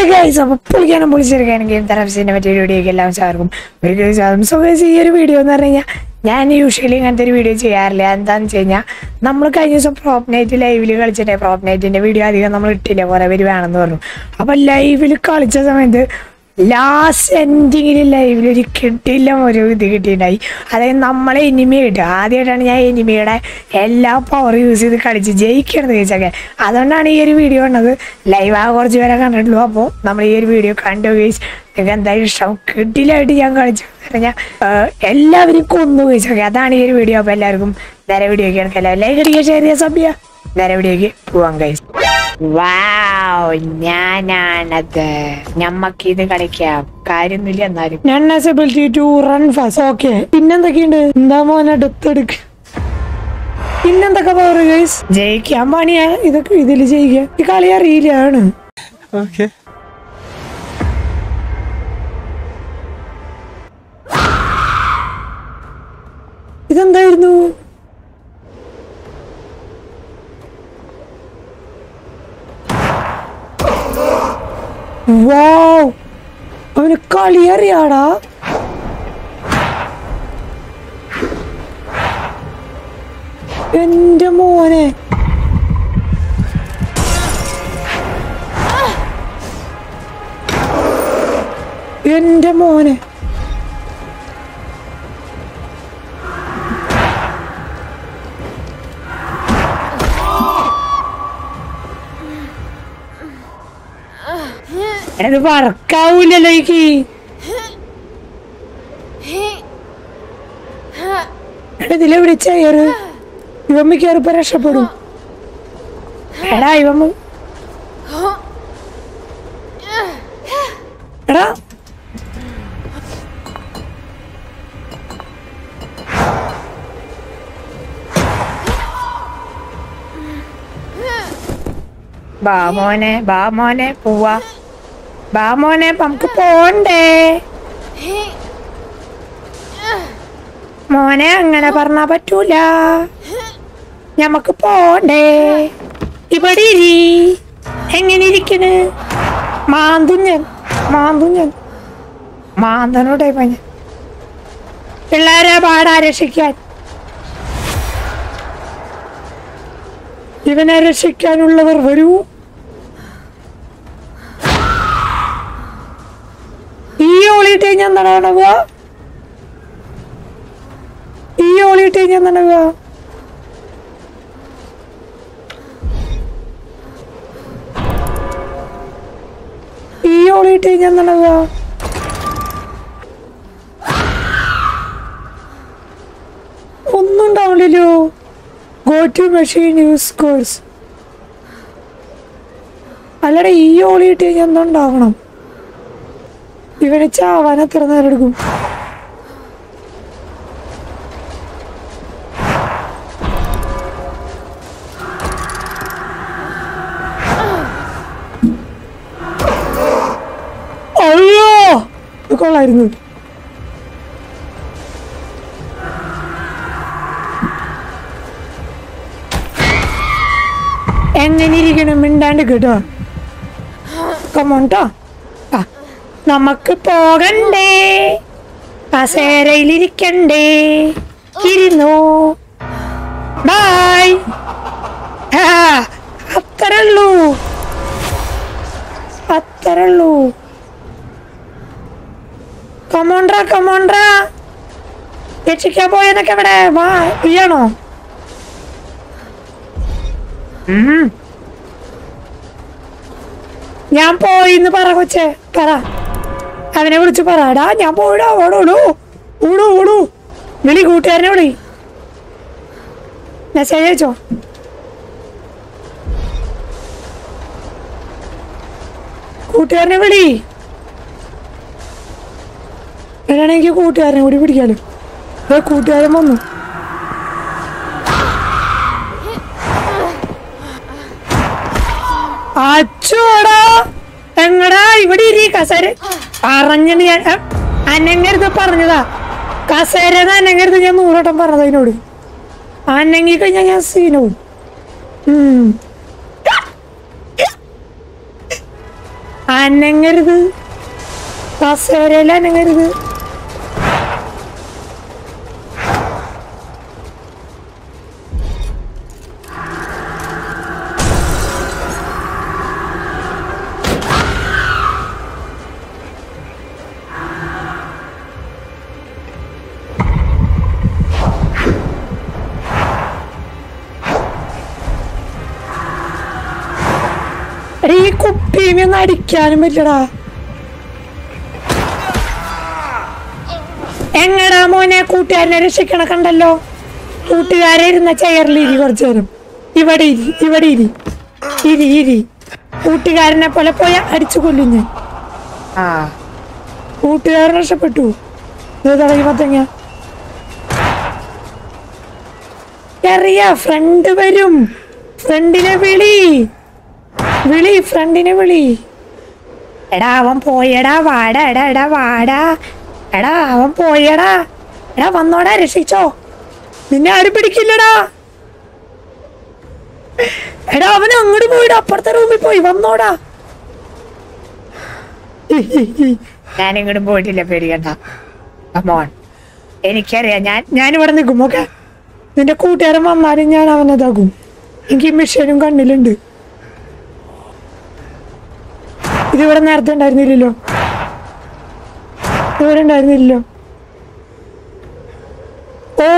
Guys അപ്പൊ പൊളിക്കാനും പൊളിച്ചെടുക്കാനും game തെറാപ്പിസിനെ പറ്റിയ വീഡിയോക്ക് എല്ലാം സാർക്കും ഒരു ദിവസം സോ ഗൈസ് ഈ ഒരു വീഡിയോ എന്ന് പറഞ്ഞു കഴിഞ്ഞാൽ ഞാൻ യൂഷ്വലി ഇങ്ങനത്തെ ഒരു വീഡിയോ ചെയ്യാറില്ല എന്താന്ന് വെച്ച് കഴിഞ്ഞാൽ നമ്മൾ കഴിഞ്ഞ ദിവസം പ്രോപ്പ് നൈറ്റ് ലൈവിൽ കളിച്ചിട്ടേ പ്രോപ്പ് നൈറ്റിന്റെ വീഡിയോ അധികം നമ്മൾ ഇട്ടില്ല കുറെ പേര് വേണമെന്ന് പറഞ്ഞു അപ്പൊ ലൈവിൽ കളിച്ച സമയത്ത് ലാസ്റ്റ് എൻഡിങ്ങിൽ ലൈവിൽ ഒരു കിട്ടില്ല ഒരു ഇത് കിട്ടിയിട്ടുണ്ടായി അതായത് നമ്മളെ എനിമി കിട്ടുക ആദ്യമായിട്ടാണ് ഞാൻ എനിമിയുടെ എല്ലാ പവർ യൂസ് ചെയ്ത് കളിച്ച് ജയിക്കണത് ചോദിച്ചൊക്കെ അതുകൊണ്ടാണ് ഈ ഒരു വീഡിയോ കണ്ടത് ലൈവ് ആ കുറച്ച് പേരെ കണ്ടിട്ടുള്ളൂ അപ്പോൾ നമ്മൾ ഈ ഒരു വീഡിയോ കണ്ടു കഴിച്ച് നിങ്ങൾക്ക് എന്തായാലും ഇഷ്ടം കിട്ടില്ലായിട്ട് ഞാൻ കളിച്ചു പറഞ്ഞാൽ എല്ലാവരും കൊന്നു കഴിച്ചൊക്കെ അതാണ് ഈ ഒരു വീഡിയോ അപ്പോൾ എല്ലാവർക്കും നേരെ വീഡിയോക്ക് എടുക്കല്ലോ ലൈക്ക് അടിക്കുക ഷെയർ ചെയ്യുക സബ് ചെയ്യുക നേരെ വീഡിയോക്ക് പോവാൻ കഴിച്ചു വാവ് ഞാനാണത് ഞമ്മക്ക് ഇത് കളിക്കാം കാര്യമൊന്നുമില്ല എന്നാലും ഞാൻ ability to run fast okay പിന്നെന്തൊക്കെയുണ്ട് എന്താ മോനെ അടുത്തെടുക്ക് പിന്നെന്തൊക്കെ പവർ ഗൈസ് ജയിക്കാൻ പണിയാ ഇതൊക്കെ ഇതിൽ ജയിക്കുക ഈ കളി അറിയില്ലാണ് ഓക്കെ ഇതെന്തായിരുന്നു വാവ് അവന് കളി അറിയാടാ എന്റെ മോനെ എന്റെ മോനെ അത് വർക്കാവൂലല്ലോ എനിക്ക് എടാ ഇതിലെവിടെ ചെയറ് ഇവൻ മിക്കവാറിപ്പോ രക്ഷപ്പെടും എടാ ഇവൻ മു- എടാ ബാ മോനെ ബാ മോനെ പോവാ ബാ മോനെ നമുക്ക് പോണ്ടേ മോനെ അങ്ങനെ പറഞ്ഞാ പറ്റൂല ഞമ്മക്ക് പോണ്ടേ ഇവിടെ ഇരി എങ്ങനെ ഇരിക്കണ് മാന്തുഞ്ഞൻ മാന്തുഞ്ഞൻ മാന്തനോടെ പഞ്ഞ പിള്ളേരെ പാടാ രക്ഷിക്കാൻ ഇവനെ രക്ഷിക്കാനുള്ളവർ വരൂ ഈ ഓളിയിട്ട് ഞാൻ നടണക ഈ ഓളിയിട്ട് ഞാൻ നടക ഈ ഓളിയിട്ട് ഞാൻ നടക ഒന്നും ഉണ്ടാവില്ലല്ലോ go to machine use course അല്ലടെ ഈ ഓളിയിട്ട് കഴിഞ്ഞാൽ എന്തുണ്ടാവണം ഇവനെ ചാവാൻ എത്ര നേരം എടുക്കും അയ്യോ ഇത് കൊള്ളായിരുന്നു എങ്ങനെ ഇരിക്കണം മിണ്ടാണ്ട് കേട്ടോ കമോട്ടോ ആ നമുക്ക് പോകണ്ടേ കസേരയിലിരിക്കണ്ടേ ഇരുന്നു ബായ് അത്രയുള്ളൂ അത്രയുള്ളൂ കമോണ്ട്ര കമോണ്ട്ര രക്ഷിക്കാൻ പോയതൊക്കെ ഇവിടെ വാ ഇയാണോ ഉം. ഞാൻ പോയിന്ന് പറ കൊച്ചെ പറ അവനെ വിളിച്ച് പറടാ ഞാൻ പോയിടാ ഓടോടൂ ഓടൂ ഓടൂ വിളി കൂട്ടുകാരനെ വിളി മെസ്സേജ് അയച്ചോ കൂട്ടുകാരനെ വിളി വേണമെങ്കിൽ കൂട്ടുകാരനെ കൂടി പിടിക്കാലോ ദേ കൂട്ടുകാരൻ വന്നു അച്ചോടാ എങ്ങടാ ഇവിടെ ഇരി കസേര പറഞ്ഞത് ഞാൻ അ, അനങ്ങരുത് പറഞ്ഞതാ കസേര അനങ്ങരുത് ഞാൻ നൂറോട്ടം പറഞ്ഞത് അതിനോട് അനങ്ങി കഴിഞ്ഞാൽ ഞാൻ സീനവും ഉം. അനങ്ങരുത് കസേരയിൽ അനങ്ങരുത് എടാ, ഈ കുപ്പീനെ ഒന്ന് അടിക്കാനും പറ്റടാ എങ്ങടാ മോനെ കൂട്ടുകാരനെ രക്ഷിക്കണ കണ്ടല്ലോ കൂട്ടുകാരെ ഇരുന്ന ചെയറിൽ ഇരി കുറച്ചു നേരം ഇവിടെ ഇരി ഇവിടെ ഇരി ഇരി ഇരി കൂട്ടുകാരനെ പോലെ പോയ അടിച്ചു കൊല്ലും ഞാൻ ആ കൂട്ടുകാരൻ രക്ഷപ്പെട്ടു ഏതാ ഈ പത്തങ്ങ അറിയ ഫ്രണ്ട് വരും ഫ്രണ്ടിനെ വിളി വിളി ഫ്രണ്ടിനെ വിളി എടാ അവൻ പോയടാ വാടാ എടാ എടാ വാടാ എടാ അവൻ പോയടാ എടാ വന്നോടാ രക്ഷിച്ചോ നിന്നെ ആരും പിടിക്കില്ലടാ എടാ അവൻ അങ്ങോട്ട് പോയിടാ അപ്പുറത്തെ റൂമിൽ പോയി വന്നോടാ ഞാൻ ഇങ്ങോട്ടും പോയിട്ടില്ല പേടിക്കണ്ട കമോൺ എനിക്കറിയാം ഞാൻ ഞാൻ ഇവിടെ നിൽക്കും ഓക്കെ നിന്റെ കൂട്ടുകാരൻ വന്നാലും ഞാൻ അവനതാകും എനിക്ക് മിഷനും കണ്ണിലുണ്ട് ഇതിവിടെ നേരത്തെ ഉണ്ടായിരുന്നില്ലല്ലോ ഇവിടെ ഉണ്ടായിരുന്നില്ലല്ലോ ഓ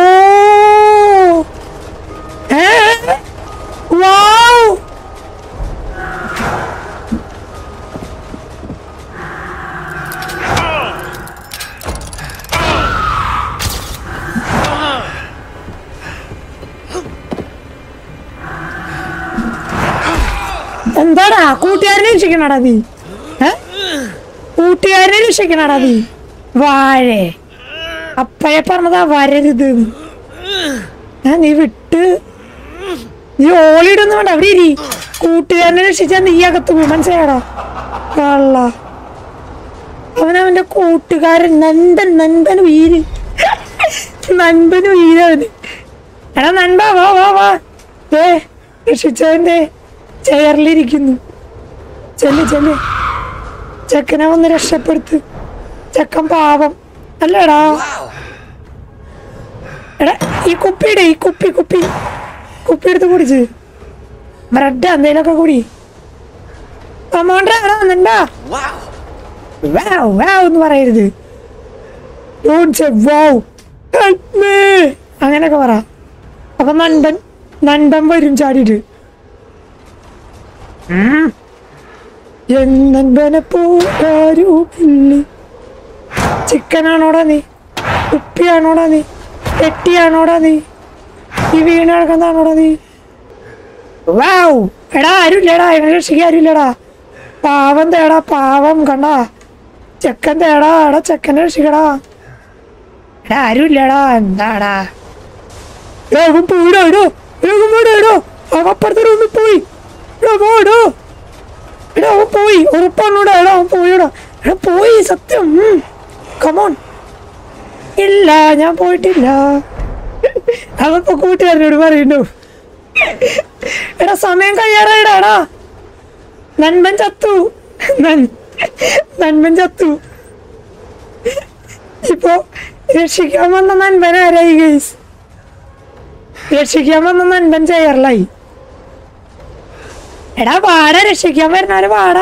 ഏ? വൗ! എന്താടാ കൂട്ടുകാരനെ രക്ഷിക്കണടാ നീ ഏ? കൂട്ടുകാരനെ രക്ഷിക്കണടാ നീ വാഴേ അപ്പഴേ പറഞ്ഞതാ വരരുത് എന്ന്. ഏ, നീ വിട്ട് നീ ഓളിയിടൊന്നും വേണ്ട അവിടെ ഇരി കൂട്ടുകാരനെ രക്ഷിച്ചാ നീ അകത്ത് പോകും മനസ്സിലാടാ കള്ള അവനവന്റെ കൂട്ടുകാരൻ നൻപൻ നൻപൻ വീര് നൻപൻ വീരവന് എടാ നൻപ വാ വാ വാ ഏ രക്ഷിച്ചവന്റെ ചെയറിലിരിക്കുന്നു ചെല്ല് ചെല്ല് ചെക്കനെ ഒന്ന് രക്ഷപ്പെടുത്ത് ചെക്കൻ പാപം അല്ലടാ എടാ ഈ കുപ്പിയുടെ ഈ കുപ്പി കുപ്പി കുപ്പി എടുത്ത് കുടിച്ച് ബ്രെഡ് എന്തേലൊക്കെ കൂടി അമൗണ്ടാ എന്താ വാവ് വാവ് എന്ന് പറയരുത് Don't say wow. Help me. അങ്ങനെയൊക്കെ പറ അപ്പൊ നണ്ടൻ നണ്ടൻ വരും ചാടിയിട്ട് എന്നൻപനെ പോകാരൂപില്ലി ചിക്കനാണോടാ നീ ഉപ്പിയാണോടാ നീ പെട്ടിയാണോടാ നീ ഈ വീണ് കിടക്കുന്നതാണോടാ നീ വാവ് എടാ ആരുമില്ലടാ ഇവനെ രക്ഷിക്കാൻ ആരുമില്ലടാ പാവം തേടാ പാവം കണ്ടാ ചെക്കൻ തേടാ എടാ ചെക്കനെ രക്ഷിക്കടാ എടാ ആരുമില്ലടാ എന്താടാ വേഗം പോയിടോ ഇടോ വേഗം പോയിടോ ഇടോ അവൻ അപ്പുറത്തെ റൂമിൽ പോയി എടാ പോയിടോ എടാ അവൻ പോയി ഉറപ്പാണോടാ എടാ അവൻ പോയിടാ എടാ പോയി സത്യം കമോൺ ഇല്ല ഞാൻ പോയിട്ടില്ല അവപ്പോ കൂട്ടുകാരനോട് പറയുന്നു എടാ സമയം കഴിയാറായിടാ എടാ നന്മൻ ചത്തു നൻ- നന്മൻ ചത്തു ഇപ്പൊ രക്ഷിക്കാൻ വന്ന നൻപൻ ആരായി ഗൈസ് രക്ഷിക്കാൻ വന്ന നൻപൻ ചെയറിലായി എടാ വാടാ രക്ഷിക്കാൻ വരുന്നാല് വാടാ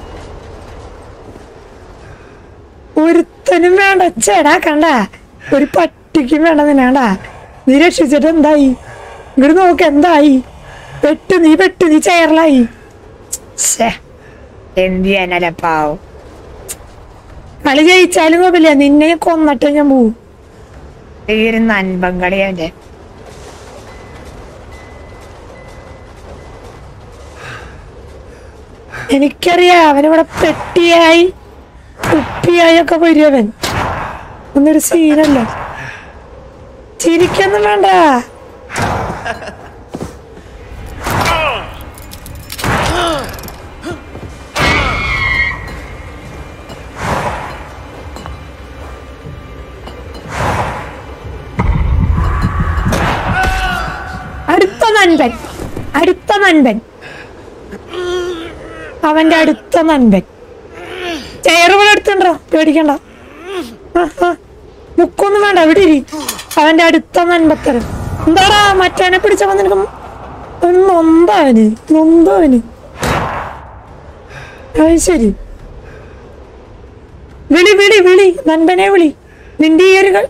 ഒരുത്തനും വേണ്ട ചേടാ കണ്ട ഒരു പട്ടിക്കും വേണ്ട നിന്നാണ്ടാ നീ രക്ഷിച്ചിട്ട് എന്തായി ഇങ്ങോട്ട് നോക്ക് എന്തായി വെട്ട് നീ വെട്ട് നീ ചെയറിലായി എന്ത് ചെയ്യാനല്ല പാവും കളി ജയിച്ചാലും കുഴപ്പമില്ല നിന്നെ കൊന്നിട്ട് ഞാൻ പോവും ഈ ഒരു നൻപൻ കളി അവന്റെ എനിക്കറിയാം അവനിവിടെ പെട്ടിയായി ഉപ്പിയായി ഒക്കെ വരുവൻ ഒന്നൊരു സീനല്ല ചിരിക്കൊന്നും വേണ്ട അടുത്ത നൻപൻ അടുത്ത നൻപൻ അവന്റെ അടുത്ത നൻപൻ ചെയറുകൾ എടുത്തുണ്ടോ പേടിക്കണ്ട ആ, ആ. മുക്കൊന്നും വേണ്ട ഇവിടെ ഇരി അവന്റെ അടുത്ത നൻപത്തരം എന്താടാ മറ്റവനെ പിടിച്ചപ്പോ നിനക്ക് ഒരു നൊന്തവന് നൊന്തവന് അത് ശരി വിളി വിളി വിളി നൻപനെ വിളി നിന്റെ ഈ ഒരു കൾ-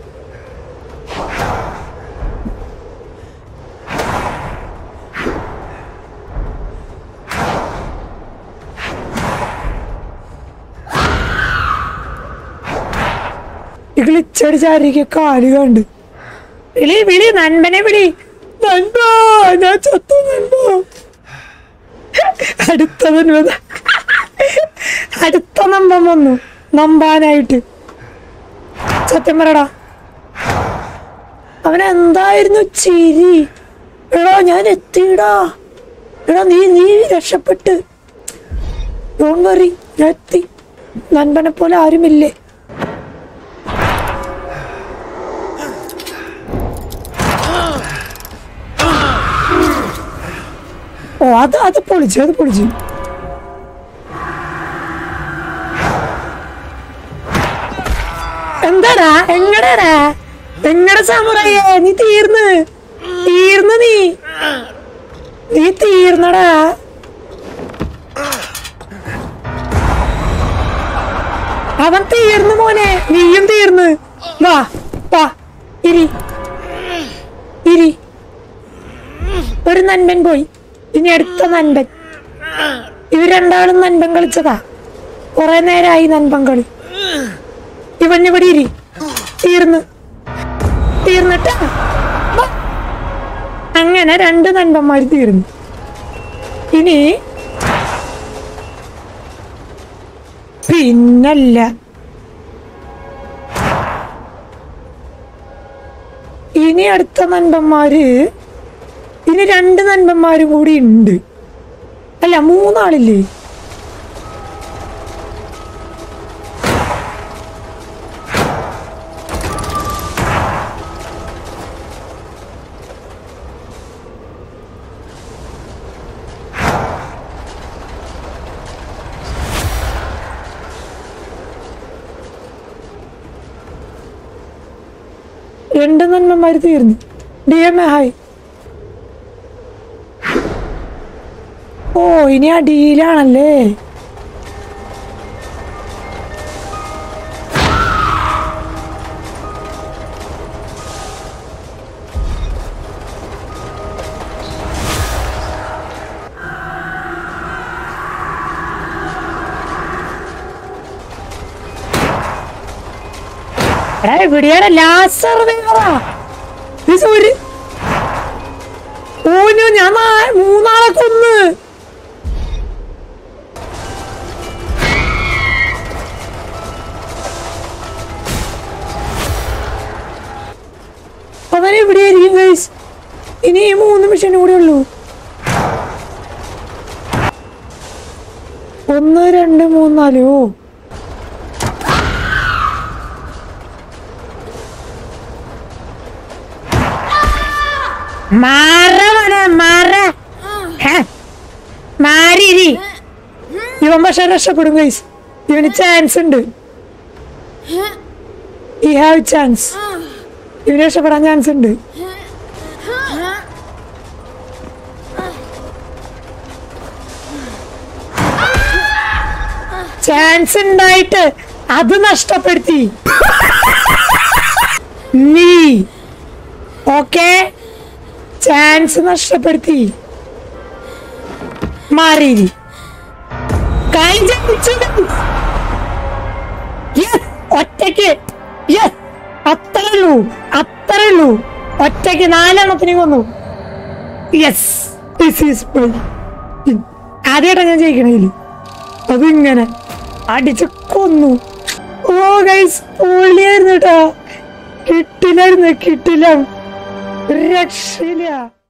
ഇഗ്ലിച്ചടിച്ചായിരിക്കും കാല് കണ്ട് വിളി വിളി നൻപനെ വിളി നൻപോ ഞാൻ ചത്തു നൻപോ അടുത്ത നൻപ അടുത്ത നമ്പം വന്നു നമ്പാനായിട്ട് സത്യം പറടാ അവനെന്തായിരുന്നു ചിരി എടാ ഞാൻ എത്തിയിടാ എടാ നീ നീ രക്ഷപ്പെട്ട് ഡോൺ വറി ഞാൻ എത്തി നൻപനെ പോലെ ആരുമില്ലേ ഓ അത് അത് പൊളിച്ചു അത് പൊളിച്ചു എന്താടാ എങ്ങടാടാ എങ്ങടെ സമുറയെ നീ തീർന്ന് തീർന്ന് നീ നീ തീർന്നടാ അവൻ തീർന്നു മോനെ നീയും തീർന്ന് വാ വാ ഇരി ഇരി ഒരു നൻപൻ പോയി ഇനി അടുത്ത നൻപൻ ഇവർ രണ്ടാളും നൻപൻ കളിച്ചതാ കുറെ നേരമായി നൻപൻ കളി ഇവൻ ഇവിടെ ഇരി തീർന്ന് തീർന്നിട്ടാ വാ. അങ്ങനെ രണ്ട് നൻപന്മാർ തീർന്നു ഇനി പിന്നല്ല ഇനി അടുത്ത നൻപന്മാര് ഇനി രണ്ട് നൻപന്മാരും കൂടി ഉണ്ട് അല്ല മൂന്നാളില്ലേ രണ്ട് നന്മമാര് തീർന്നു ഡി എം എ ഹായ് ഓ ഇനി ആ ഡീലാണല്ലേ എടാ എവിടെയാണ് ലാസ്റ്റ് സർവൈവറാ ഇത് ഒരു ഓനു ഞാൻ നാ- മൂന്നാളെ കൊന്ന് അവൻ എവിടെയായിരിക്കും ഗൈസ് ഇനി ഈ മൂന്ന് മിഷൻ കൂടെ ഉള്ളൂ ഒന്ന് രണ്ട് മൂന്ന് നാല് ഓ മാറ മോനെ മാറ ഹേ, മാറിരി ഇവൻ പക്ഷെ രക്ഷപ്പെടും ഗൈസ് ഇവന് ചാൻസ് ഉണ്ട് ഈ ഹാവ് ചാൻസ് ഇവന് രക്ഷപ്പെടാൻ ചാൻസ് ഉണ്ട് ചാൻസ് ഉണ്ടായിട്ട് അത് നഷ്ടപ്പെടുത്തി നീ ഓക്കെ ചാൻസ് നഷ്ടപ്പെടുത്തി മാറി കൈ ജയിച്ചു. Yes, ഒറ്റയ്ക്ക് യെസ് അത്രേ ഉള്ളൂ അത്രേ ഉള്ളൂ ഒറ്റയ്ക്ക് നാലെണ്ണത്തിന് കൊന്നു യെസ് ദിസ് ഈസ് ആദ്യമായിട്ടാണ് ഞാൻ ജയിക്കണേല് അതിങ്ങനെ അടിച്ച് കൊന്നു ഓ ഗൈസ് പൊളിയായിരുന്നു കേട്ടോ കിട്ടില്ലായിരുന്നു കിട്ടില്ല ഒരു രക്ഷയില്ല